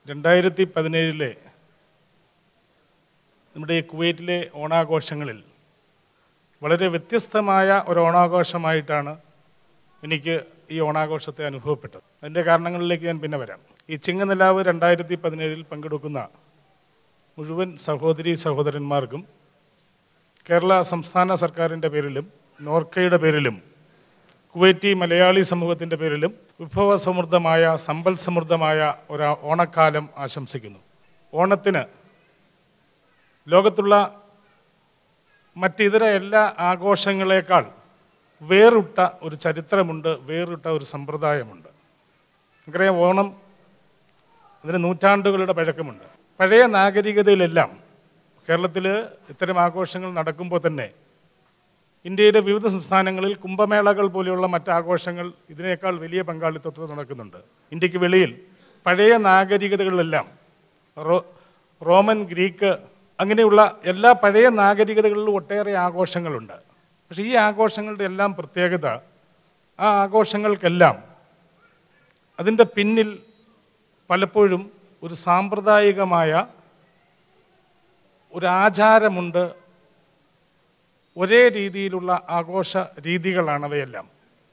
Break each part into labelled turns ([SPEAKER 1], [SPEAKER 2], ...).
[SPEAKER 1] രണ്ടായിരത്തി പതിനേഴിലെ നമ്മുടെ ഈ കുവൈറ്റിലെ ഓണാഘോഷങ്ങളിൽ വളരെ വ്യത്യസ്തമായ ഒരു ഓണാഘോഷമായിട്ടാണ് എനിക്ക് ഈ ഓണാഘോഷത്തെ അനുഭവപ്പെട്ടത് അതിൻ്റെ കാരണങ്ങളിലേക്ക് ഞാൻ പിന്നെ വരാം ഈ ചിങ്ങനിലാവ് രണ്ടായിരത്തി പതിനേഴിൽ പങ്കെടുക്കുന്ന മുഴുവൻ സഹോദരി സഹോദരന്മാർക്കും കേരള സംസ്ഥാന സർക്കാരിൻ്റെ പേരിലും നോർക്കയുടെ പേരിലും കുവൈറ്റി മലയാളി സമൂഹത്തിൻ്റെ പേരിലും വിഭവസമൃദ്ധമായ സമ്പൽ സമൃദ്ധമായ ഒരു ഓണക്കാലം ആശംസിക്കുന്നു ഓണത്തിന് ലോകത്തുള്ള മറ്റിതര എല്ലാ ആഘോഷങ്ങളെക്കാൾ വേറിട്ട ഒരു ചരിത്രമുണ്ട് വേറിട്ട ഒരു സമ്പ്രദായമുണ്ട് നമുക്കറിയാം ഓണം അതിന് നൂറ്റാണ്ടുകളുടെ പഴക്കമുണ്ട് പഴയ നാഗരികതയിലെല്ലാം കേരളത്തിൽ ഇത്തരം ആഘോഷങ്ങൾ നടക്കുമ്പോൾ തന്നെ ഇന്ത്യയുടെ വിവിധ സംസ്ഥാനങ്ങളിൽ കുംഭമേളകൾ പോലെയുള്ള മറ്റ് ആഘോഷങ്ങൾ ഇതിനേക്കാൾ വലിയ പങ്കാളിത്തത്തോടെ നടക്കുന്നുണ്ട് ഇന്ത്യക്ക് വെളിയിൽ പഴയ നാഗരികതകളിലെല്ലാം റോ റോമൻ ഗ്രീക്ക് അങ്ങനെയുള്ള എല്ലാ പഴയ നാഗരികതകളിലും ഒട്ടേറെ ആഘോഷങ്ങളുണ്ട് പക്ഷേ ഈ ആഘോഷങ്ങളുടെ എല്ലാം പ്രത്യേകത ആ ആഘോഷങ്ങൾക്കെല്ലാം അതിൻ്റെ പിന്നിൽ പലപ്പോഴും ഒരു സാമ്പ്രദായികമായ ഒരു ആചാരമുണ്ട് ഒരേ രീതിയിലുള്ള ആഘോഷ രീതികളാണ് അവയെല്ലാം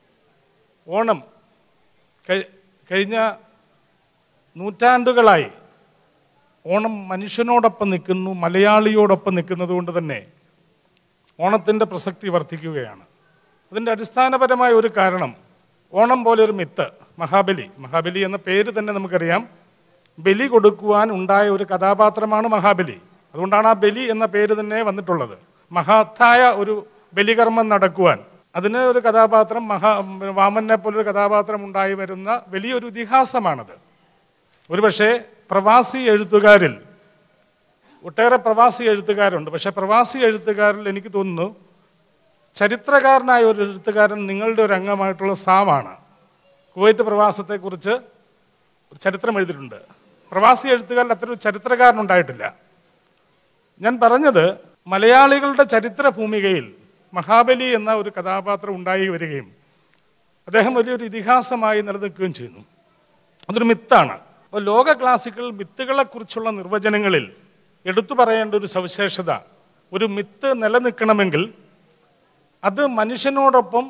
[SPEAKER 1] ഓണം കഴി- കഴിഞ്ഞ നൂറ്റാണ്ടുകളായി ഓണം മനുഷ്യനോടൊപ്പം നിൽക്കുന്നു മലയാളിയോടൊപ്പം നിൽക്കുന്നത് കൊണ്ട് തന്നെ ഓണത്തിൻ്റെ പ്രസക്തി വർദ്ധിക്കുകയാണ് അതിൻ്റെ അടിസ്ഥാനപരമായ ഒരു കാരണം ഓണം പോലെ ഒരു മിത്ത് മഹാബലി മഹാബലി എന്ന പേര് തന്നെ നമുക്കറിയാം ബലി കൊടുക്കുവാൻ ഉണ്ടായ ഒരു കഥാപാത്രമാണ് മഹാബലി അതുകൊണ്ടാണ് ആ ബലി എന്ന പേര് തന്നെ വന്നിട്ടുള്ളത് മഹത്തായ ഒരു ബലികർമ്മം നടക്കുവാൻ അതിന് ഒരു കഥാപാത്രം മഹാ വാമനെ പോലൊരു കഥാപാത്രം ഉണ്ടായി വരുന്ന വലിയൊരു ഇതിഹാസമാണത് ഒരുപക്ഷെ പ്രവാസി എഴുത്തുകാരിൽ ഒട്ടേറെ പ്രവാസി എഴുത്തുകാരുണ്ട് പക്ഷെ പ്രവാസി എഴുത്തുകാരിൽ എനിക്ക് തോന്നുന്നു ചരിത്രകാരനായ ഒരു എഴുത്തുകാരൻ നിങ്ങളുടെ ഒരു അംഗമായിട്ടുള്ള സാമാണ് കുവൈറ്റ് പ്രവാസത്തെക്കുറിച്ച് ഒരു ചരിത്രം എഴുതിയിട്ടുണ്ട് പ്രവാസി എഴുത്തുകാരിൽ അത്ര ഒരു ചരിത്രകാരൻ ഉണ്ടായിട്ടില്ല ഞാൻ പറഞ്ഞത് മലയാളികളുടെ ചരിത്ര ഭൂമികയിൽ മഹാബലി എന്ന ഒരു കഥാപാത്രം ഉണ്ടായി വരികയും അദ്ദേഹം വലിയൊരു ഇതിഹാസമായി നിലനിൽക്കുകയും ചെയ്യുന്നു അതൊരു മിത്താണ് അപ്പോൾ ലോക ക്ലാസിക്കൽ മിത്തുകളെക്കുറിച്ചുള്ള നിർവചനങ്ങളിൽ എടുത്തു പറയേണ്ട ഒരു സവിശേഷത ഒരു മിത്ത് നിലനിൽക്കണമെങ്കിൽ അത് മനുഷ്യനോടൊപ്പം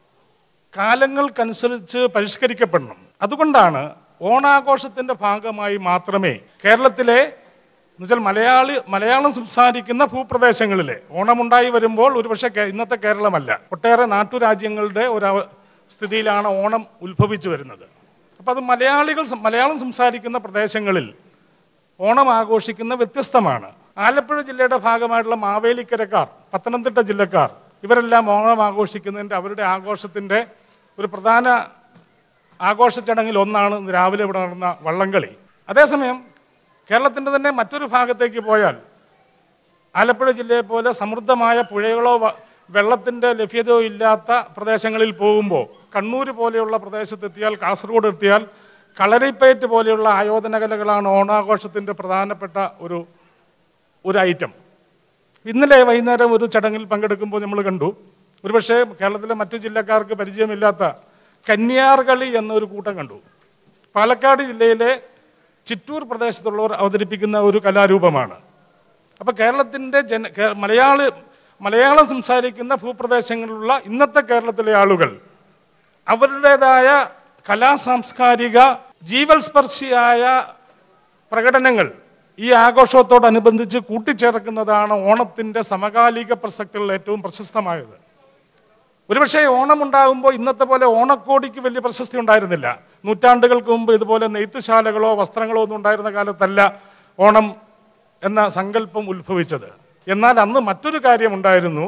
[SPEAKER 1] കാലങ്ങൾക്കനുസരിച്ച് പരിഷ്കരിക്കപ്പെടണം അതുകൊണ്ടാണ് ഓണാഘോഷത്തിൻ്റെ ഭാഗമായി മാത്രമേ കേരളത്തിലെ എന്നുവെച്ചാൽ മലയാളി മലയാളം സംസാരിക്കുന്ന ഭൂപ്രദേശങ്ങളിലെ ഓണമുണ്ടായി വരുമ്പോൾ ഒരുപക്ഷെ കേ- ഇന്നത്തെ കേരളമല്ല ഒട്ടേറെ നാട്ടുരാജ്യങ്ങളുടെ ഒരു അവ- സ്ഥിതിയിലാണ് ഓണം ഉത്ഭവിച്ചു വരുന്നത് അപ്പോൾ അത് മലയാളികൾ സം- മലയാളം സംസാരിക്കുന്ന പ്രദേശങ്ങളിൽ ഓണം ആഘോഷിക്കുന്ന വ്യത്യസ്തമാണ് ആലപ്പുഴ ജില്ലയുടെ ഭാഗമായിട്ടുള്ള മാവേലിക്കരക്കാർ പത്തനംതിട്ട ജില്ലക്കാർ ഇവരെല്ലാം ഓണം ആഘോഷിക്കുന്നതിൻ്റെ അവരുടെ ആഘോഷത്തിൻ്റെ ഒരു പ്രധാന ആഘോഷ ചടങ്ങിൽ ഒന്നാണ് ഇന്ന് രാവിലെ ഇവിടെ നടന്ന വള്ളംകളി അതേസമയം കേരളത്തിൻ്റെ തന്നെ മറ്റൊരു ഭാഗത്തേക്ക് പോയാൽ ആലപ്പുഴ ജില്ലയെ പോലെ സമൃദ്ധമായ പുഴകളോ വ- വെള്ളത്തിൻ്റെ ലഭ്യതയോ ഇല്ലാത്ത പ്രദേശങ്ങളിൽ പോകുമ്പോൾ കണ്ണൂർ പോലെയുള്ള പ്രദേശത്തെത്തിയാൽ കാസർഗോഡ് എത്തിയാൽ കളരിപ്പയറ്റ് പോലെയുള്ള ആയോധന കലകളാണ് ഓണാഘോഷത്തിൻ്റെ പ്രധാനപ്പെട്ട ഒരു ഒരു ഐറ്റം ഇന്നലെ വൈകുന്നേരം ഒരു ചടങ്ങിൽ പങ്കെടുക്കുമ്പോൾ നമ്മൾ കണ്ടു ഒരുപക്ഷെ കേരളത്തിലെ മറ്റു ജില്ലക്കാർക്ക് പരിചയമില്ലാത്ത കന്യാർകളി എന്നൊരു കൂട്ടം കണ്ടു പാലക്കാട് ജില്ലയിലെ ചിറ്റൂർ പ്രദേശത്തുള്ളവർ അവതരിപ്പിക്കുന്ന ഒരു കലാരൂപമാണ് അപ്പോൾ കേരളത്തിൻ്റെ ജന കേ- മലയാളി മലയാളം സംസാരിക്കുന്ന ഭൂപ്രദേശങ്ങളിലുള്ള ഇന്നത്തെ കേരളത്തിലെ ആളുകൾ അവരുടേതായ കലാസാംസ്കാരിക ജീവൽസ്പർശിയായ പ്രകടനങ്ങൾ ഈ ആഘോഷത്തോടനുബന്ധിച്ച് കൂട്ടിച്ചേർക്കുന്നതാണ് ഓണത്തിൻ്റെ സമകാലിക പ്രസക്തികളിൽ ഏറ്റവും പ്രശസ്തമായത് ഒരുപക്ഷെ ഓണം ഉണ്ടാകുമ്പോൾ ഇന്നത്തെ പോലെ ഓണക്കോടിക്ക് വലിയ പ്രശസ്തി ഉണ്ടായിരുന്നില്ല നൂറ്റാണ്ടുകൾക്ക് മുമ്പ് ഇതുപോലെ നെയ്ത്തുശാലകളോ വസ്ത്രങ്ങളോ ഒന്നും ഉണ്ടായിരുന്ന കാലത്തല്ല ഓണം എന്ന സങ്കല്പം ഉത്ഭവിച്ചത് എന്നാൽ അന്ന് മറ്റൊരു കാര്യമുണ്ടായിരുന്നു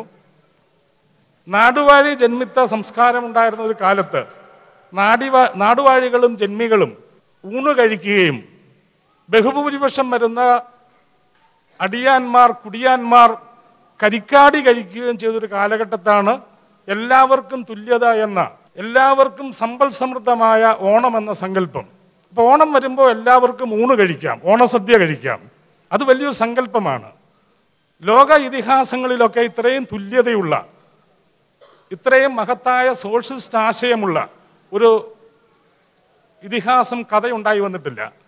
[SPEAKER 1] നാടുവാഴി ജന്മിത്ത സംസ്കാരം ഉണ്ടായിരുന്ന ഒരു കാലത്ത് നാടിവാ നാടുവാഴികളും ജന്മികളും ഊണ് കഴിക്കുകയും ബഹുഭൂരിപക്ഷം വരുന്ന അടിയാന്മാർ കുടിയാന്മാർ കരിക്കാടി കഴിക്കുകയും ചെയ്തൊരു കാലഘട്ടത്താണ് എല്ലാവർക്കും തുല്യത എന്ന എല്ലാവർക്കും സമ്പൽ സമൃദ്ധമായ ഓണം എന്ന സങ്കല്പം അപ്പോൾ ഓണം വരുമ്പോൾ എല്ലാവർക്കും ഊണ് കഴിക്കാം ഓണസദ്യ കഴിക്കാം അത് വലിയൊരു സങ്കല്പമാണ് ലോക ഇതിഹാസങ്ങളിലൊക്കെ ഇത്രയും തുല്യതയുള്ള ഇത്രയും മഹത്തായ സോഷ്യലിസ്റ്റ് ആശയമുള്ള ഒരു ഇതിഹാസം കഥയുണ്ടായി വന്നിട്ടില്ല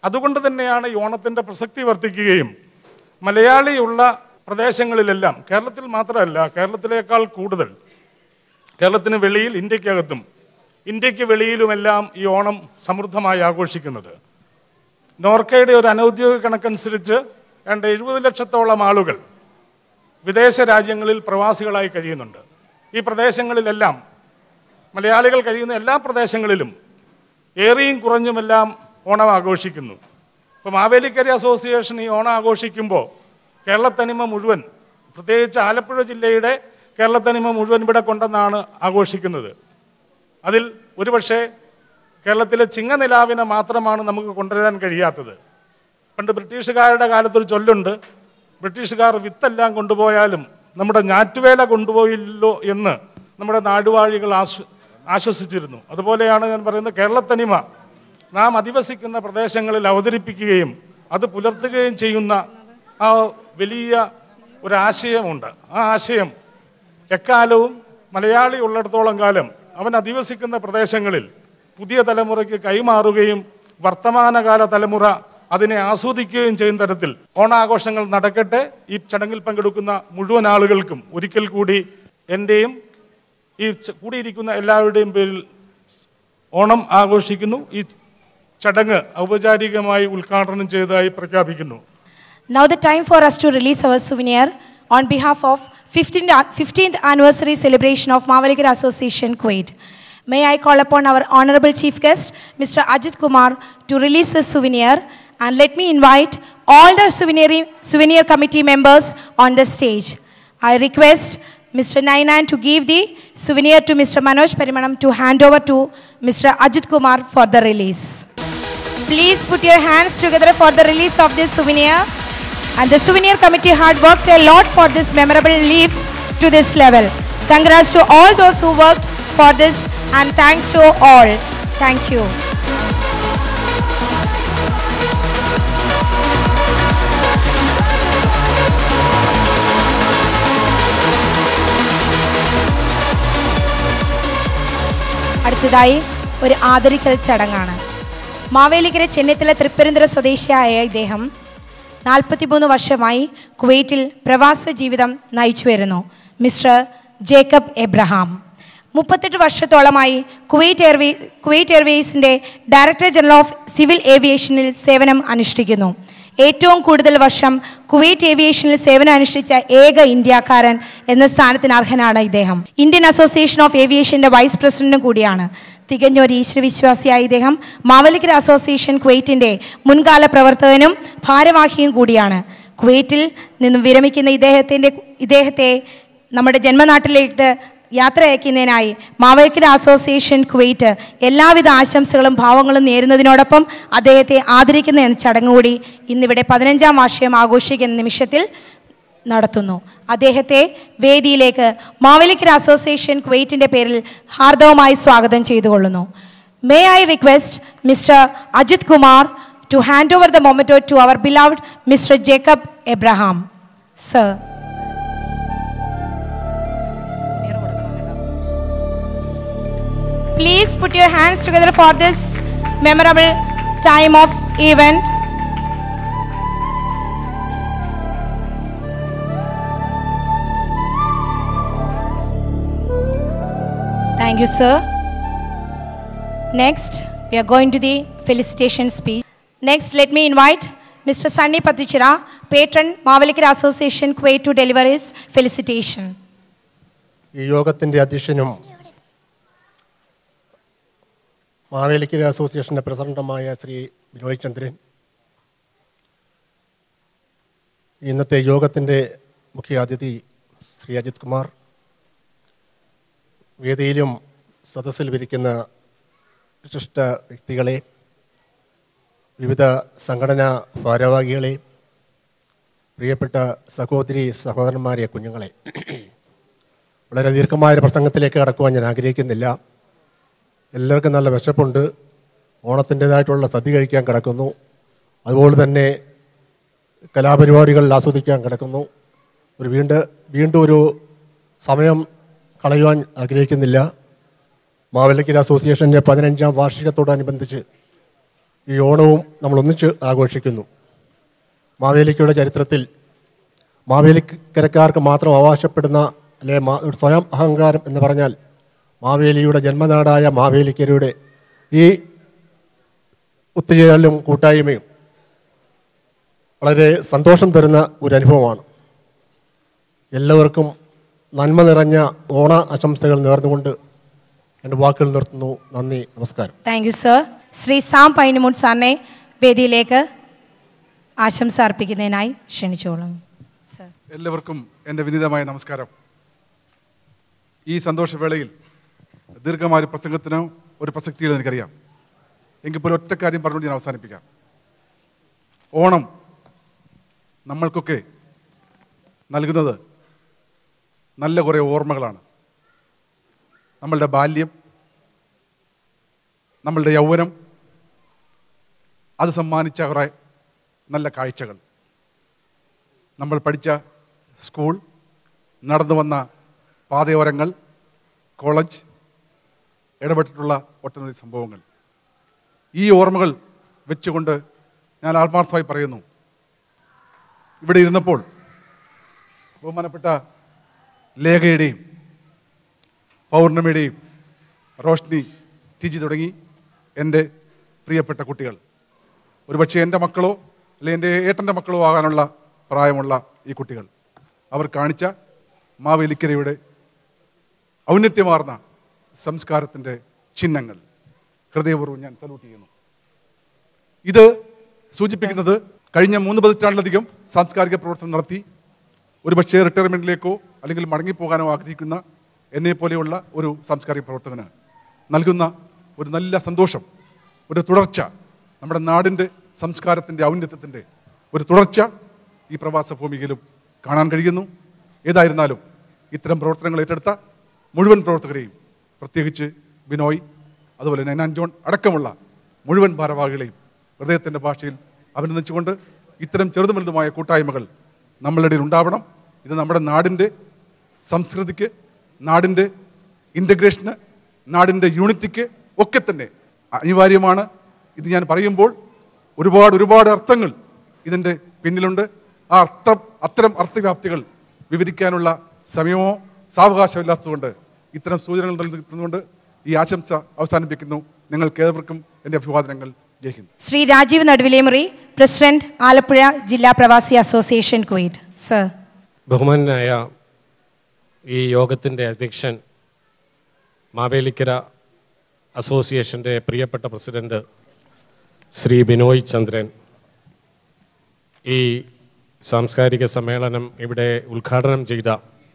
[SPEAKER 1] അതുകൊണ്ട് തന്നെയാണ് ഈ ഓണത്തിൻ്റെ പ്രസക്തി വർദ്ധിക്കുകയും മലയാളിയുള്ള പ്രദേശങ്ങളിലെല്ലാം കേരളത്തിൽ മാത്രമല്ല കേരളത്തിലേക്കാൾ കൂടുതൽ കേരളത്തിന് വെളിയിൽ ഇന്ത്യക്കകത്തും ഇന്ത്യക്ക് വെളിയിലുമെല്ലാം ഈ ഓണം സമൃദ്ധമായി ആഘോഷിക്കുന്നത് നോർക്കയുടെ ഒരു അനൗദ്യോഗിക കണക്കനുസരിച്ച് ഏതാണ്ട് എഴുപത് ലക്ഷത്തോളം ആളുകൾ വിദേശ രാജ്യങ്ങളിൽ പ്രവാസികളായി കഴിയുന്നുണ്ട് ഈ പ്രദേശങ്ങളിലെല്ലാം മലയാളികൾ കഴിയുന്ന എല്ലാ പ്രദേശങ്ങളിലും ഏറിയും കുറഞ്ഞുമെല്ലാം ഓണം ആഘോഷിക്കുന്നു ഇപ്പോൾ മാവേലിക്കര അസോസിയേഷൻ ഈ ഓണം ആഘോഷിക്കുമ്പോൾ കേരളത്തനിമ മുഴുവൻ പ്രത്യേകിച്ച് ആലപ്പുഴ ജില്ലയുടെ കേരളത്തനിമ മുഴുവൻ ഇവിടെ കൊണ്ടെന്നാണ് ആഘോഷിക്കുന്നത് അതിൽ ഒരുപക്ഷെ കേരളത്തിലെ ചിങ്ങനിലാവിനെ മാത്രമാണ് നമുക്ക് കൊണ്ടുവരാൻ കഴിയാത്തത് പണ്ട് ബ്രിട്ടീഷുകാരുടെ കാലത്തൊരു ചൊല്ലുണ്ട് ബ്രിട്ടീഷുകാർ വിത്തെല്ലാം കൊണ്ടുപോയാലും നമ്മുടെ ഞാറ്റുവേല കൊണ്ടുപോയില്ലോ എന്ന് നമ്മുടെ നാടുവാഴികൾ ആശ്വ ആശ്വസിച്ചിരുന്നു അതുപോലെയാണ് ഞാൻ പറയുന്നത് കേരളത്തനിമ നാം അധിവസിക്കുന്ന പ്രദേശങ്ങളിൽ അവതരിപ്പിക്കുകയും അത് പുലർത്തുകയും ചെയ്യുന്ന ആ വലിയ ഒരു ആശയമുണ്ട് ആ ആശയം എക്കാലവും മലയാളി ഉള്ളിടത്തോളം കാലം അവൻ അധിവസിക്കുന്ന പ്രദേശങ്ങളിൽ പുതിയ തലമുറയ്ക്ക് കൈമാറുകയും വർത്തമാനകാല തലമുറ അതിനെ ആസ്വദിക്കുകയും ചെയ്യുന്ന തരത്തിൽ ഓണാഘോഷങ്ങൾ നടക്കട്ടെ ഈ ചടങ്ങിൽ പങ്കെടുക്കുന്ന മുഴുവൻ ആളുകൾക്കും ഒരിക്കൽ കൂടി എൻ്റെയും ഈ ച- കൂടിയിരിക്കുന്ന എല്ലാവരുടെയും പേരിൽ ഓണം ആഘോഷിക്കുന്നു ഈ ചടങ്ങ് ഔപചാരികമായി ഉദ്ഘാടനം ചെയ്തതായി പ്രഖ്യാപിക്കുന്നു
[SPEAKER 2] Now the time for us to release our souvenir on behalf of 15th, an- 15th anniversary celebration of Mavalikar Association Kuwait. May I call upon our honorable chief guest, Mr. Ajit Kumar, to release this souvenir and let me invite all the souvenir, souvenir committee members on the stage. I request Mr. Nainan to give the souvenir to Mr. Manoj Perimanam to hand over to Mr. Ajit Kumar for the release. Please put your hands together for the release of this souvenir. And the souvenir committee had worked a lot for this memorable leaves to this level. Congrats to all those who worked for this and thanks to all. Thank you. അടുത്തതായി ഒരു ആദരിക്കൽ ചടങ്ങാണ് മാവേലിക്കര ചെന്നിത്തല തൃപ്പരന്തര സ്വദേശിയായ ഇദ്ദേഹം നാൽപ്പത്തിമൂന്ന് വർഷമായി കുവൈറ്റിൽ പ്രവാസ ജീവിതം നയിച്ചു വരുന്നു മിസ്റ്റർ ജേക്കബ് എബ്രഹാം മുപ്പത്തെട്ട് വർഷത്തോളമായി കുവൈറ്റ് എയർവേ കുവൈറ്റ് എയർവേസിൻ്റെ ഡയറക്ടർ ജനറൽ ഓഫ് സിവിൽ ഏവിയേഷനിൽ സേവനം അനുഷ്ഠിക്കുന്നു ഏറ്റവും കൂടുതൽ വർഷം കുവൈറ്റ് ഏവിയേഷനിൽ സേവനം അനുഷ്ഠിച്ച ഏക ഇന്ത്യക്കാരൻ എന്ന സ്ഥാനത്തിന് അർഹനാണ് ഇദ്ദേഹം ഇന്ത്യൻ അസോസിയേഷൻ ഓഫ് ഏവിയേഷന്റെ വൈസ് പ്രസിഡന്റും കൂടിയാണ് തികഞ്ഞ ഒരു ഈശ്വരവിശ്വാസിയായ ഇദ്ദേഹം മാവലിക്കര അസോസിയേഷൻ കുവൈറ്റിന്റെ മുൻകാല പ്രവർത്തകനും ഭാരവാഹിയും കൂടിയാണ് കുവൈറ്റിൽ നിന്നും വിരമിക്കുന്ന ഇദ്ദേഹത്തിൻ്റെ ഇദ്ദേഹത്തെ നമ്മുടെ ജന്മനാട്ടിലേക്ക് യാത്രയക്കുന്നതിനായി മാവേലിക്കര അസോസിയേഷൻ കുവൈറ്റ് എല്ലാവിധ ആശംസകളും ഭാവങ്ങളും നേരുന്നതിനോടൊപ്പം അദ്ദേഹത്തെ ആദരിക്കുന്ന എന്ന ചടങ്ങ് കൂടി ഇന്നിവിടെ പതിനഞ്ചാം വാർഷികം ആഘോഷിക്കുന്ന നിമിഷത്തിൽ നടത്തുന്നു അദ്ദേഹത്തെ വേദിയിലേക്ക് മാവേലിക്കര അസോസിയേഷൻ കുവൈറ്റിൻ്റെ പേരിൽ ഹാർദവമായി സ്വാഗതം ചെയ്തുകൊള്ളുന്നു may I request mister Ajith Kumar to hand over the memento to our beloved mister Jacob Abraham sir Please put your hands together for this memorable time of event. Thank you, sir. Next, we are going to the felicitation speech. Next, let me invite Mr. Sunny Patichira, patron Mavalikara Association, Kuwait, to deliver his felicitation.
[SPEAKER 3] ഈ യോഗത്തിൻ്റെ അധ്യക്ഷനും മാവേലിക്കര അസോസിയേഷൻ്റെ പ്രസിഡന്റുമായ ശ്രീ ബിനോയ് ചന്ദ്രൻ ഇന്നത്തെ യോഗത്തിൻ്റെ മുഖ്യ അതിഥി ശ്രീ അജിത് കുമാർ വേദിയിലും സദസ്സിൽ വിരിക്കുന്ന വിശിഷ്ട വ്യക്തികളെ വിവിധ സംഘടനാ ഭാരവാഹികളെ പ്രിയപ്പെട്ട സഹോദരി സഹോദരന്മാരെ കുഞ്ഞുങ്ങളെ വളരെ ദീർഘമായ ഒരു പ്രസംഗത്തിലേക്ക് കടക്കുവാൻ ഞാൻ ആഗ്രഹിക്കുന്നില്ല എല്ലാവർക്കും നല്ല വിശപ്പുണ്ട് ഓണത്തിൻ്റെതായിട്ടുള്ള സദ്യ കഴിക്കാൻ കിടക്കുന്നു അതുപോലെ തന്നെ കലാപരിപാടികൾ ആസ്വദിക്കാൻ കിടക്കുന്നു ഒരു വീണ്ടും വീണ്ടും ഒരു സമയം കളയുവാൻ ആഗ്രഹിക്കുന്നില്ല മാവേലിക്കര അസോസിയേഷൻ്റെ പതിനഞ്ചാം വാർഷികത്തോടനുബന്ധിച്ച് ഈ ഓണവും നമ്മൾ ഒന്നിച്ച് ആഘോഷിക്കുന്നു മാവേലിക്കയുടെ ചരിത്രത്തിൽ മാവേലിക്കരക്കാർക്ക് മാത്രം അവകാശപ്പെടുന്ന അല്ലെ മാ ഒരു സ്വയം അഹങ്കാരം എന്ന് പറഞ്ഞാൽ മാവേലിയുടെ ജന്മനാടായ മാവേലിക്കരയുടെ ഈ ഒത്തുചേരലും കൂട്ടായ്മയും വളരെ സന്തോഷം തരുന്ന ഒരു അനുഭവമാണ് എല്ലാവർക്കും നന്മ നിറഞ്ഞ ഓണ ആശംസകൾ നേർന്നുകൊണ്ട് എൻ്റെ വാക്കുകൾ നിർത്തുന്നു നന്ദി നമസ്കാരം
[SPEAKER 2] thank you sir Shri Sam Painamuttu സാറിനെ വേദിയിലേക്ക് ആശംസ അർപ്പിക്കുന്നതിനായി ക്ഷണിച്ചോളും സർ
[SPEAKER 4] എല്ലാവർക്കും എൻ്റെ വിനീതമായ നമസ്കാരം ഈ സന്തോഷവേളയിൽ ദീർഘമായ ഒരു പ്രസംഗത്തിനോ ഒരു പ്രസക്തിയിലോ എനിക്കറിയാം എങ്കിൽ പോലും ഒറ്റ കാര്യം പറഞ്ഞുകൊണ്ട് ഞാൻ അവസാനിപ്പിക്കാം ഓണം നമ്മൾക്കൊക്കെ നൽകുന്നത് നല്ല കുറേ ഓർമ്മകളാണ് നമ്മളുടെ ബാല്യം നമ്മളുടെ യൗവനം അത് സമ്മാനിച്ച കുറേ നല്ല കാഴ്ചകൾ നമ്മൾ പഠിച്ച സ്കൂൾ നടന്നു വന്ന പാതയോരങ്ങൾ കോളേജ് ഇടപെട്ടിട്ടുള്ള ഒട്ടനവധി സംഭവങ്ങൾ ഈ ഓർമ്മകൾ വെച്ചുകൊണ്ട് ഞാൻ ആത്മാർത്ഥമായി പറയുന്നു ഇവിടെ ഇരുന്നപ്പോൾ ബഹുമാനപ്പെട്ട ലേഖയുടെയും പൗർണമിയുടെയും റോഷ്നി ടിജി തുടങ്ങി എൻ്റെ പ്രിയപ്പെട്ട കുട്ടികൾ ഒരുപക്ഷെ എൻ്റെ മക്കളോ അല്ലെങ്കിൽ എൻ്റെ ഏട്ടൻ്റെ മക്കളോ ആകാനുള്ള പ്രായമുള്ള ഈ കുട്ടികൾ അവർ കാണിച്ച മാവേലിക്കരയുടെ ഔന്നത്യമാർന്ന സംസ്കാരത്തിൻ്റെ ചിഹ്നങ്ങൾ ഹൃദയപൂർവ്വം ഞാൻ സല്യൂട്ട് ചെയ്യുന്നു ഇത് സൂചിപ്പിക്കുന്നത് കഴിഞ്ഞ മൂന്ന് പതിറ്റാണ്ടിലധികം സാംസ്കാരിക പ്രവർത്തനം നടത്തി ഒരുപക്ഷെ റിട്ടയർമെൻറ്റിലേക്കോ അല്ലെങ്കിൽ മടങ്ങിപ്പോകാനോ ആഗ്രഹിക്കുന്ന എന്നെ പോലെയുള്ള ഒരു സാംസ്കാരിക പ്രവർത്തകന് നൽകുന്ന ഒരു നല്ല സന്തോഷം ഒരു തുടർച്ച നമ്മുടെ നാടിൻ്റെ സംസ്കാരത്തിൻ്റെ ഔന്നത്യത്തിൻ്റെ ഒരു തുടർച്ച ഈ പ്രവാസ ഭൂമികയിലും കാണാൻ കഴിയുന്നു ഏതായിരുന്നാലും ഇത്തരം പ്രവർത്തനങ്ങൾ ഏറ്റെടുത്ത മുഴുവൻ പ്രവർത്തകരെയും പ്രത്യേകിച്ച് ബിനോയ് അതുപോലെ നൈനാൻ ജോൺ അടക്കമുള്ള മുഴുവൻ ഭാരവാഹികളെയും ഹൃദയത്തിൻ്റെ ഭാഷയിൽ അഭിനന്ദിച്ചുകൊണ്ട് ഇത്തരം ചെറുതും വലുതുമായ കൂട്ടായ്മകൾ നമ്മളുടെ ഇടയിൽ ഉണ്ടാവണം ഇത് നമ്മുടെ നാടിൻ്റെ സംസ്കൃതിക്ക് നാടിൻ്റെ ഇൻ്റഗ്രേഷന് നാടിൻ്റെ യൂണിറ്റിക്ക് ഒക്കെ തന്നെ അനിവാര്യമാണ് ഇത് ഞാൻ പറയുമ്പോൾ ഒരുപാട് ഒരുപാട് അർത്ഥങ്ങൾ ഇതിൻ്റെ പിന്നിലുണ്ട് ആ അർത്ഥം അത്തരം അർത്ഥവ്യാപ്തികൾ വിവരിക്കാനുള്ള സമയമോ സാവകാശമില്ലാത്തതുകൊണ്ട് ഇത്തരം സൂചനകൾ നൽകുന്നതുകൊണ്ട് ഈ ആശംസ അവസാനിപ്പിക്കുന്നു നിങ്ങൾക്ക് ഏവർക്കും എൻ്റെ അഭിവാദനങ്ങൾ ജയിക്കുന്നു
[SPEAKER 2] ശ്രീ രാജീവ് നടുവിലേമുറി പ്രസിഡന്റ് ആലപ്പുഴ ജില്ലാ പ്രവാസി അസോസിയേഷൻ കുവൈറ്റ് സർ
[SPEAKER 5] ബഹുമാനായ ഈ യോഗത്തിൻ്റെ അധ്യക്ഷൻ മാവേലിക്കര അസോസിയേഷൻ്റെ പ്രിയപ്പെട്ട പ്രസിഡന്റ് ശ്രീ ബിനോയ് ചന്ദ്രൻ ഈ സാംസ്കാരിക സമ്മേളനം ഇവിടെ ഉദ്ഘാടനം ചെയ്ത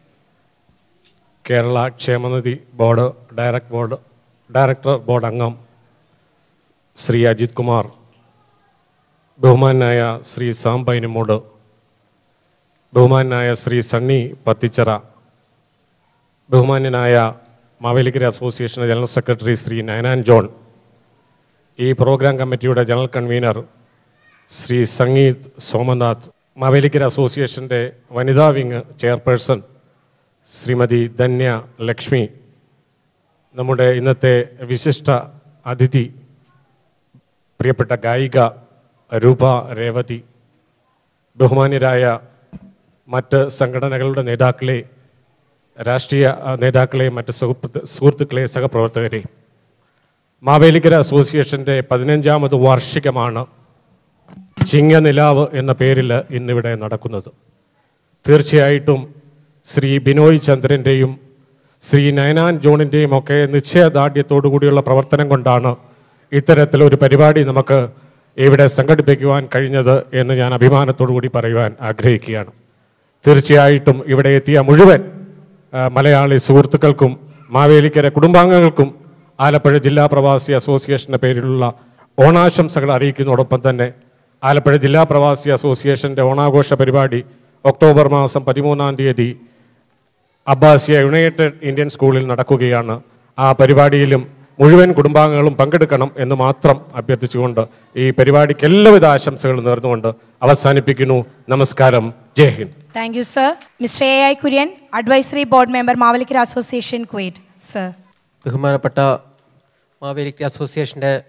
[SPEAKER 5] കേരള ക്ഷേമനിധി board direct board director board അംഗം ശ്രീ അജിത് കുമാർ ബഹുമാനായ ശ്രീ സാം പൈനമോട് ബഹുമാനായ ശ്രീ സണ്ണി പത്തിച്ചറ ബഹുമാന്യനായ Mavelikara association general secretary Shri Nainan John ഈ പ്രോഗ്രാം കമ്മിറ്റിയുടെ ജനറൽ കൺവീനർ ശ്രീ സംഗീത് സോമനാഥ് മാവേലിക്കര അസോസിയേഷൻ്റെ വനിതാ വിങ് ചെയർപേഴ്സൺ ശ്രീമതി ധന്യ ലക്ഷ്മി നമ്മുടെ ഇന്നത്തെ വിശിഷ്ട അതിഥി പ്രിയപ്പെട്ട ഗായിക രൂപ രേവതി ബഹുമാന്യരായ മറ്റ് സംഘടനകളുടെ നേതാക്കളെ രാഷ്ട്രീയ ആ, നേതാക്കളെ മറ്റ് സുഹൃത്ത് സുഹൃത്തുക്കളെ സഹപ്രവർത്തകരെ മാവേലിക്കര അസോസിയേഷൻ്റെ പതിനഞ്ചാമത് വാർഷികമാണ് ചിങ്ങനിലാവ് എന്ന പേരിൽ ഇന്നിവിടെ നടക്കുന്നത് തീർച്ചയായിട്ടും ശ്രീ ബിനോയ് ചന്ദ്രൻ്റെയും ശ്രീ നയനാൻ ജോണിൻ്റെയും ഒക്കെ നിശ്ചയദാർഢ്യത്തോടു കൂടിയുള്ള പ്രവർത്തനം കൊണ്ടാണ് ഇത്തരത്തിലൊരു പരിപാടി നമുക്ക് ഇവിടെ സംഘടിപ്പിക്കുവാൻ കഴിഞ്ഞത് എന്ന് ഞാൻ അഭിമാനത്തോടു കൂടി പറയുവാൻ ആഗ്രഹിക്കുകയാണ് തീർച്ചയായിട്ടും ഇവിടെ എത്തിയ മുഴുവൻ ആ, മലയാളി സുഹൃത്തുക്കൾക്കും മാവേലിക്കര കുടുംബാംഗങ്ങൾക്കും ആലപ്പുഴ ജില്ലാ പ്രവാസി അസോസിയേഷൻ്റെ പേരിലുള്ള ഓണാശംസകൾ അറിയിക്കുന്നതോടൊപ്പം തന്നെ ആലപ്പുഴ ജില്ലാ പ്രവാസി അസോസിയേഷൻ്റെ ഓണാഘോഷ പരിപാടി ഒക്ടോബർ മാസം പതിമൂന്നാം തീയതി അബ്ബാസിയ യുണൈറ്റഡ് ഇന്ത്യൻ സ്കൂളിൽ നടക്കുകയാണ് ആ പരിപാടിയിലും മുഴുവൻ കുടുംബാംഗങ്ങളും പങ്കെടുക്കണം എന്ന് മാത്രം അഭ്യർത്ഥിച്ചുകൊണ്ട് ഈ പരിപാടിക്ക് എല്ലാവിധ ആശംസകളും നേർന്നുകൊണ്ട് അവസാനിപ്പിക്കുന്നു നമസ്കാരം Jai Hind
[SPEAKER 2] thank you sir mister A I Kurian advisory board member Mavelikara association Kuwait sir
[SPEAKER 6] ബഹുമാനപ്പെട്ട മാവേലിക്കര അസോസിയേഷൻ്റെ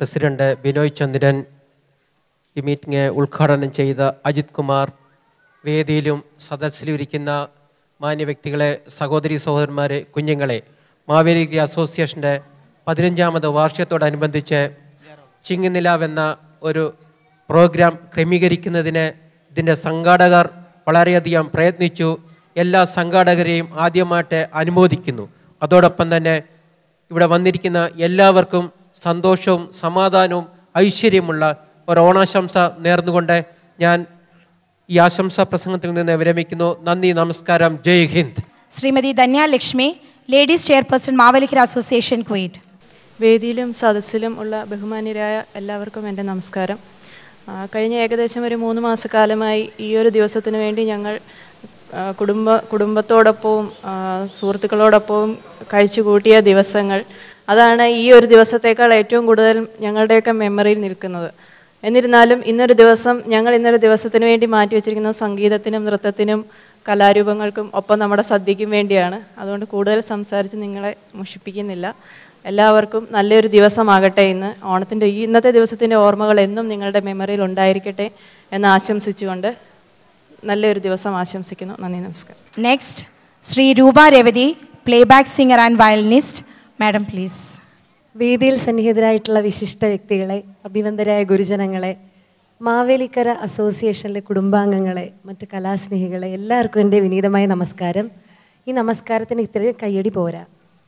[SPEAKER 6] പ്രസിഡന്റ് ബിനോയ് ചന്ദ്രൻ ഈ മീറ്റിംഗ് ഉദ്ഘാടനം ചെയ്ത അജിത് കുമാർ വേദിയിലും സദസ്സിലും ഇരിക്കുന്ന മാന്യ വ്യക്തികളെ സഹോദരി സഹോദരന്മാരെ കുഞ്ഞുങ്ങളെ മാവേലിഗിരി അസോസിയേഷൻ്റെ പതിനഞ്ചാമത് വാർഷികത്തോടനുബന്ധിച്ച് ചിങ്ങനിലാവ് എന്ന ഒരു പ്രോഗ്രാം ക്രമീകരിക്കുന്നതിന് ഇതിൻ്റെ സംഘാടകർ വളരെയധികം പ്രയത്നിച്ചു എല്ലാ സംഘാടകരെയും ആദ്യമായിട്ട് അനുമോദിക്കുന്നു അതോടൊപ്പം തന്നെ ഇവിടെ വന്നിരിക്കുന്ന എല്ലാവർക്കും സന്തോഷവും സമാധാനവും ഐശ്വര്യമുള്ള ഒരു ഓണാശംസ നേർന്നുകൊണ്ട് ഞാൻ ഈ ആശംസാ പ്രസംഗത്തിൽ നിന്ന് വിരമിക്കുന്നു നന്ദി നമസ്കാരം Jai Hind
[SPEAKER 2] Shrimati Dhanya Lakshmi ladies chairperson Mavelikara association Kuwait
[SPEAKER 7] വേദിയിലും സദസ്സിലും ഉള്ള ബഹുമാന്യരായ എല്ലാവർക്കും എൻ്റെ നമസ്കാരം ആ, കഴിഞ്ഞ ഏകദേശം ഒരു മൂന്ന് മാസക്കാലമായി ഈ ഒരു ദിവസത്തിന് വേണ്ടി ഞങ്ങൾ ആ, കുടുംബ കുടുംബത്തോടൊപ്പവും ആ, സുഹൃത്തുക്കളോടൊപ്പവും കഴിച്ചുകൂട്ടിയ ദിവസങ്ങൾ അതാണ് ഈ ഒരു ദിവസത്തേക്കാൾ ഏറ്റവും കൂടുതൽ ഞങ്ങളുടെയൊക്കെ മെമ്മറിയിൽ നിൽക്കുന്നത് എന്നിരുന്നാലും ഇന്നൊരു ദിവസം ഞങ്ങൾ ഇന്നൊരു ദിവസത്തിന് വേണ്ടി മാറ്റി വെച്ചിരിക്കുന്ന സംഗീതത്തിനും നൃത്തത്തിനും കലാരൂപങ്ങൾക്കും ഒപ്പം നമ്മുടെ സദ്യയ്ക്കും വേണ്ടിയാണ് അതുകൊണ്ട് കൂടുതൽ സംസാരിച്ച് നിങ്ങളെ മുഷിപ്പിക്കുന്നില്ല എല്ലാവർക്കും നല്ലൊരു ദിവസമാകട്ടെ ഇന്ന് ഓണത്തിൻ്റെ ഈ ഇന്നത്തെ ദിവസത്തിൻ്റെ ഓർമ്മകൾ എന്നും നിങ്ങളുടെ മെമ്മറിയിൽ ഉണ്ടായിരിക്കട്ടെ എന്ന് ആശംസിച്ചുകൊണ്ട് നല്ലൊരു ദിവസം ആശംസിക്കുന്നു നന്ദി നമസ്കാരം
[SPEAKER 2] next Shri Roopa Revathi playback singer and violinist madam please
[SPEAKER 8] വേദിയിൽ സന്നിഹിതരായിട്ടുള്ള വിശിഷ്ട വ്യക്തികളെ അഭിനന്ദരായ ഗുരുജനങ്ങളെ മാവേലിക്കര അസോസിയേഷനിലെ കുടുംബാംഗങ്ങളെ മറ്റ് കലാസ്നേഹികളെ എല്ലാവർക്കും എൻ്റെ വിനീതമായ നമസ്കാരം ഈ നമസ്കാരത്തിന് ഇത്രയും കയ്യടി പോരാ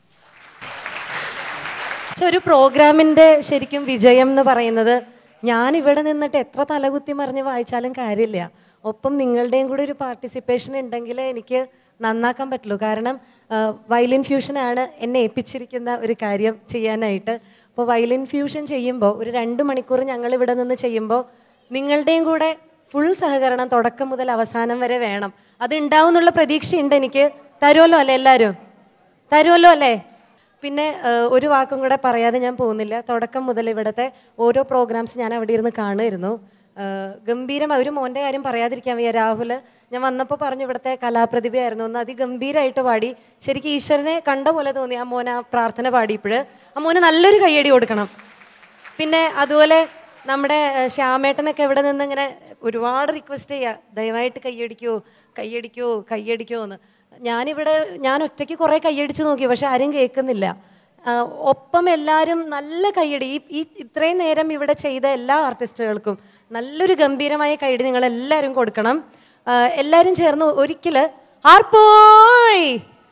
[SPEAKER 8] പക്ഷെ ഒരു പ്രോഗ്രാമിൻ്റെ ശരിക്കും വിജയം എന്ന് പറയുന്നത് ഞാൻ ഇവിടെ നിന്നിട്ട് എത്ര തലകുത്തി മറിഞ്ഞ് വായിച്ചാലും കാര്യമില്ല ഒപ്പം നിങ്ങളുടെയും കൂടി ഒരു പാർട്ടിസിപ്പേഷൻ ഉണ്ടെങ്കിൽ എനിക്ക് നന്നാക്കാൻ പറ്റുള്ളൂ കാരണം വയലിൻ ഫ്യൂഷനാണ് എന്നെ ഏൽപ്പിച്ചിരിക്കുന്ന ഒരു കാര്യം ചെയ്യാനായിട്ട് അപ്പോൾ വയലിൻ ഫ്യൂഷൻ ചെയ്യുമ്പോൾ ഒരു രണ്ട് മണിക്കൂർ ഞങ്ങൾ ഇവിടെ നിന്ന് ചെയ്യുമ്പോൾ നിങ്ങളുടെയും കൂടെ ഫുൾ സഹകരണം തുടക്കം മുതൽ അവസാനം വരെ വേണം അത് ഉണ്ടാവും എന്നുള്ള പ്രതീക്ഷയുണ്ട് എനിക്ക് തരുമല്ലോ അല്ലേ എല്ലാവരും തരുമല്ലോ അല്ലേ പിന്നെ ഏഹ്, ഒരു വാക്കും കൂടെ പറയാതെ ഞാൻ പോകുന്നില്ല തുടക്കം മുതൽ ഇവിടുത്തെ ഓരോ പ്രോഗ്രാംസ് ഞാൻ അവിടെ ഇരുന്ന് കാണുമായിരുന്നു ഏഹ്, ഗംഭീരം ഒരു മോൻ്റെ കാര്യം പറയാതിരിക്കാൻ വയ്യ രാഹുൽ ഞാൻ വന്നപ്പോൾ പറഞ്ഞു ഇവിടുത്തെ കലാപ്രതിഭയായിരുന്നു ഒന്ന് അതിഗംഭീരമായിട്ട് പാടി ശരിക്കും ഈശ്വരനെ കണ്ട പോലെ തോന്നി ആ മോൻ ആ പ്രാർത്ഥന പാടിയപ്പോൾ ആ മോന് നല്ലൊരു കയ്യടി കൊടുക്കണം പിന്നെ അതുപോലെ നമ്മുടെ ഏഹ്, ശ്യാമേട്ടനൊക്കെ ഇവിടെ നിന്ന് ഇങ്ങനെ ഒരുപാട് റിക്വസ്റ്റ് ചെയ്യുക ദയവായിട്ട് കയ്യടിക്കോ കയ്യടിക്കോ കയ്യടിക്കോ എന്ന് ഞാനിവിടെ ഞാൻ ഒറ്റയ്ക്ക് കുറേ കയ്യടിച്ച് നോക്കി പക്ഷെ ആരും കേൾക്കുന്നില്ല ആഹ്, ഒപ്പം എല്ലാവരും നല്ല കയ്യടി ഈ ഈ ഇത്രയും നേരം ഇവിടെ ചെയ്ത എല്ലാ ആർട്ടിസ്റ്റുകൾക്കും നല്ലൊരു ഗംഭീരമായ കയ്യടി നിങ്ങൾ എല്ലാവരും കൊടുക്കണം ആഹ്, എല്ലാവരും ചേർന്ന് ഒരിക്കൽ ആർപ്പോയ്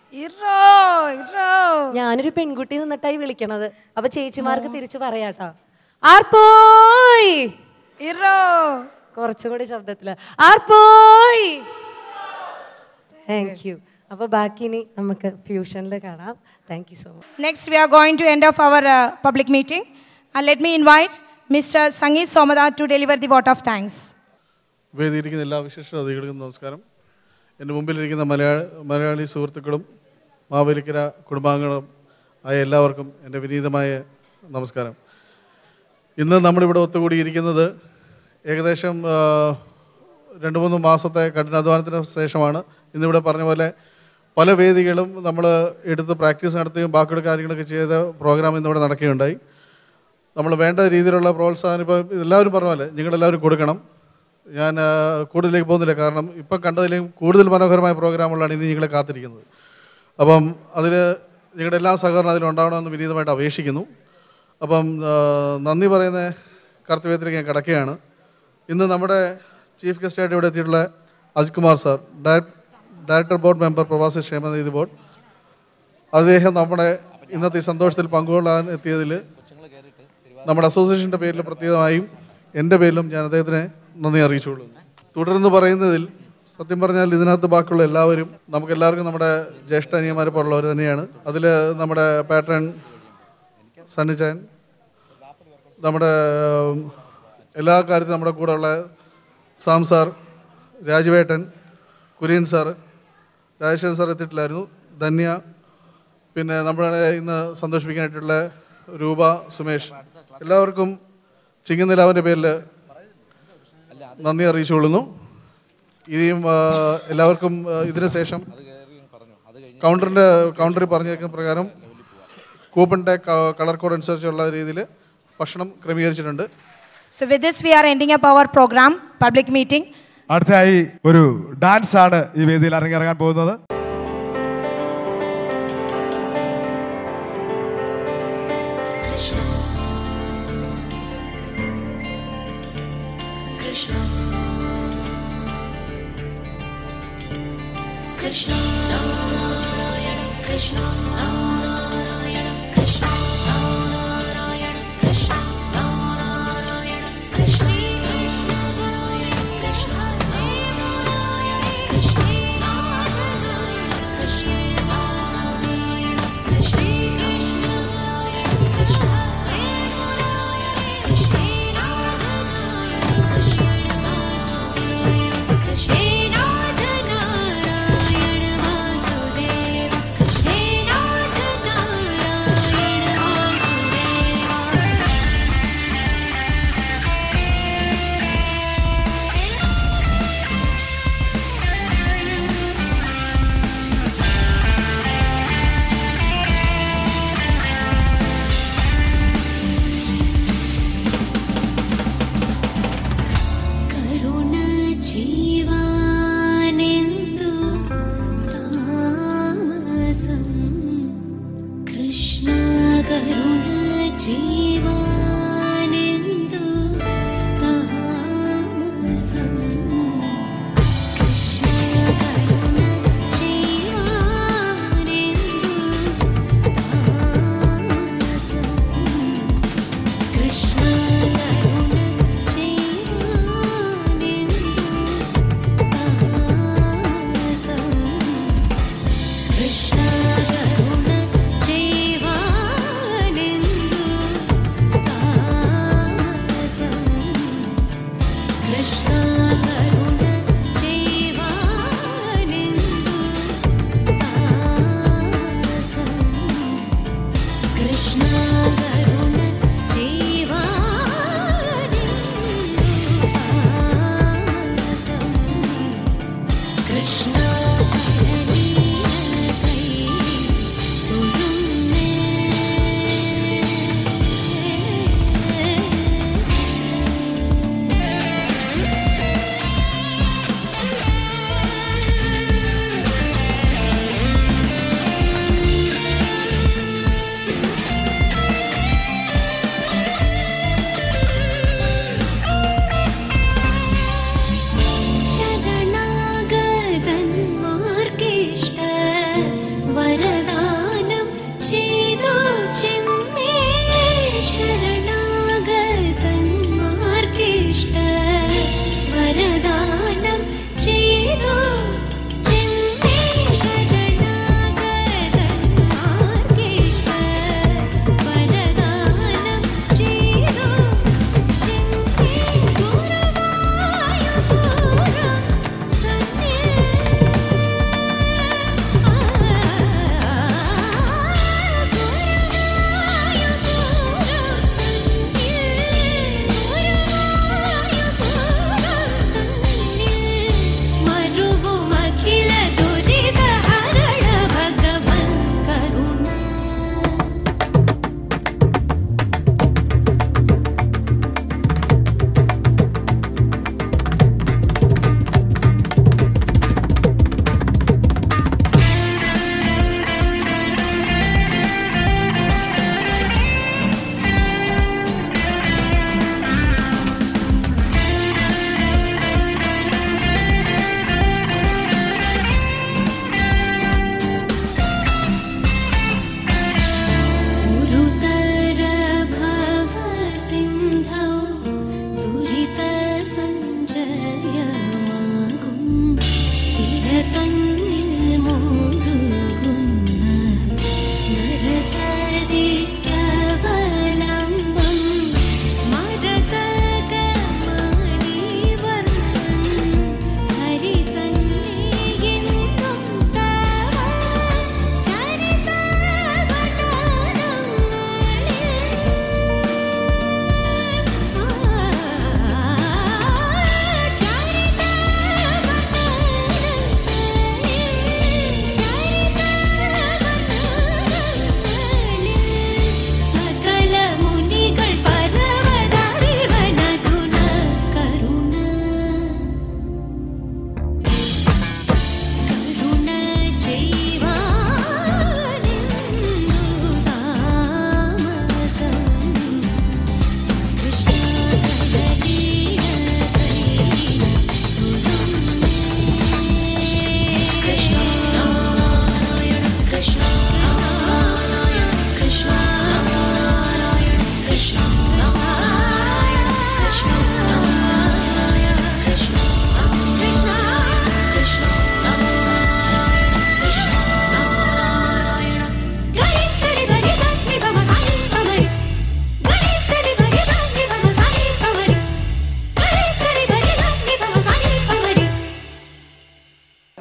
[SPEAKER 8] ഞാനൊരു പെൺകുട്ടി നിന്നിട്ടായി വിളിക്കണത് അപ്പൊ ചേച്ചിമാർക്ക് തിരിച്ചു പറയാട്ടോ ആർപ്പോയ് കുറച്ചുകൂടി ശബ്ദത്തില് ആർപ്പോയ് താങ്ക് യു അപ്പൊ ബാക്കി ഇനി നമുക്ക് ഫ്യൂഷനിൽ കാണാം thank you so much
[SPEAKER 2] Next, we are going to end of our uh, public meeting. And let me invite Mr. Sangeet Somada to deliver the vote of thanks.
[SPEAKER 4] വേദിയിരിക്കുന്ന എല്ലാ വിശിഷ്ട അതിഥികൾക്കും നമസ്കാരം എൻ്റെ മുമ്പിലിരിക്കുന്ന മലയാള മലയാളി സുഹൃത്തുക്കളും മാവേലിക്കര കുടുംബാംഗങ്ങളും ആയ എല്ലാവർക്കും എൻ്റെ വിനീതമായ നമസ്കാരം ഇന്ന് നമ്മളിവിടെ ഒത്തുകൂടിയിരിക്കുന്നത് ഏകദേശം ആ, രണ്ട് മൂന്ന് മാസത്തെ കഠിനാധ്വാനത്തിന് ശേഷമാണ് ഇന്നിവിടെ പറഞ്ഞ പോലെ പല വേദികളും നമ്മൾ എടുത്ത് പ്രാക്ടീസ് നടത്തുകയും ബാക്കിയുള്ള കാര്യങ്ങളൊക്കെ ചെയ്ത പ്രോഗ്രാം ഇന്നിവിടെ നടക്കുകയുണ്ടായി നമ്മൾ വേണ്ട രീതിയിലുള്ള പ്രോത്സാഹനം ഇപ്പോൾ എല്ലാവരും പറഞ്ഞ പോലെ നിങ്ങളെല്ലാവരും കൊടുക്കണം ഞാൻ ആ, കൂടുതലേക്ക് പോകുന്നില്ല കാരണം ഇപ്പം കണ്ടതിലും കൂടുതൽ മനോഹരമായ പ്രോഗ്രാമുകളാണ് ഇനി നിങ്ങളെ കാത്തിരിക്കുന്നത് അപ്പം അതിൽ നിങ്ങളുടെ എല്ലാ സഹകരണം അതിലുണ്ടാവണമെന്ന് വിനീതമായിട്ട് അപേക്ഷിക്കുന്നു അപ്പം ആ, നന്ദി പറയുന്ന കർത്തവ്യത്തിലേക്ക് ഞാൻ കിടക്കുകയാണ് ഇന്ന് നമ്മുടെ ചീഫ് ഗസ്റ്റായിട്ട് ഇവിടെ എത്തിയിട്ടുള്ള Ajith Kumar sir direct director board member പ്രവാസി ക്ഷേമനിധി ബോർഡ് അദ്ദേഹം നമ്മുടെ ഇന്നത്തെ ഈ സന്തോഷത്തിൽ പങ്കുകൊള്ളാൻ എത്തിയതിൽ നമ്മുടെ അസോസിയേഷൻ്റെ പേരിൽ പ്രത്യേകമായും എൻ്റെ പേരിലും ഞാൻ അദ്ദേഹത്തിനെ നന്ദി അറിയിച്ചുകൊള്ളുന്നു തുടർന്ന് പറയുന്നതിൽ സത്യം പറഞ്ഞാൽ ഇതിനകത്ത് ബാക്കിയുള്ള എല്ലാവരും നമുക്ക് എല്ലാവർക്കും നമ്മുടെ ജ്യേഷ്ഠ അനിയന്മാരെ പോലുള്ളവർ തന്നെയാണ് അതിൽ നമ്മുടെ പാറ്റേൺ സണ്ണിച്ചാൻ നമ്മുടെ ഉം, എല്ലാ കാര്യത്തിലും നമ്മുടെ കൂടെ ഉള്ള സാം സാർ രാജുവേട്ടൻ കുര്യൻ സാർ രാജേശ്വരൻ സാർ എത്തിയിട്ടില്ലായിരുന്നു ധന്യ പിന്നെ നമ്മുടെ ഇന്ന് സന്തോഷിപ്പിക്കാനായിട്ടുള്ള രൂപ സുമേഷ് എല്ലാവർക്കും ചിങ്ങനിലാവിൻ്റെ പേരിൽ നന്ദി അറിയിച്ചുകൊള്ളുന്നു ഇനിയും ആ, എല്ലാവർക്കും ആ, ഇതിന് ശേഷം കൗണ്ടറിൻ്റെ കൗണ്ടറിൽ പറഞ്ഞേക്കുന്ന പ്രകാരം കൂപ്പണിൻ്റെ കളർ കോഡ് അനുസരിച്ചുള്ള രീതിയിൽ
[SPEAKER 9] ഭക്ഷണം ക്രമീകരിച്ചിട്ടുണ്ട്
[SPEAKER 2] So with this, we are ending up our program, public meeting.
[SPEAKER 10] അടുത്തതായി ഒരു ഡാൻസ് ആണ് ഈ വേദിയിൽ അരങ്ങിറങ്ങാൻ പോകുന്നത്
[SPEAKER 11] Krishna Krishna Narayana Krishna Narayana Krishna Narayana Krishna Narayana Krishna Narayana Krishna Narayana Krishna Narayana Krishna Narayana Krishna Narayana Krishna Narayana Krishna Krishna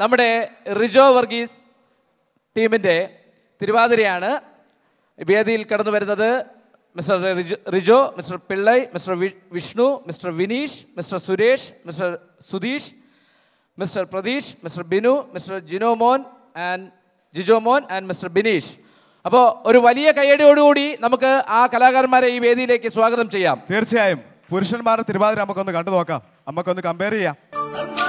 [SPEAKER 9] നമ്മുടെ റിജോ വർഗീസ് ടീമിൻ്റെ തിരുവാതിരയാണ് വേദിയിൽ കടന്നു വരുന്നത് mister Rijo Rijo mister Pillai mister വി- Vishnu mister Vineesh mister Suresh mister Sudheesh mister Pratheesh mister Binu mister Jinomon and Jijomon and mister Bineesh അപ്പോൾ ഒരു വലിയ കയ്യടിയോടുകൂടി നമുക്ക് ആ കലാകാരന്മാരെ ഈ വേദിയിലേക്ക് സ്വാഗതം ചെയ്യാം
[SPEAKER 10] തീർച്ചയായും പുരുഷന്മാരുടെ തിരുവാതിര നമുക്കൊന്ന് കണ്ടു നോക്കാം നമുക്കൊന്ന് കമ്പയർ ചെയ്യാം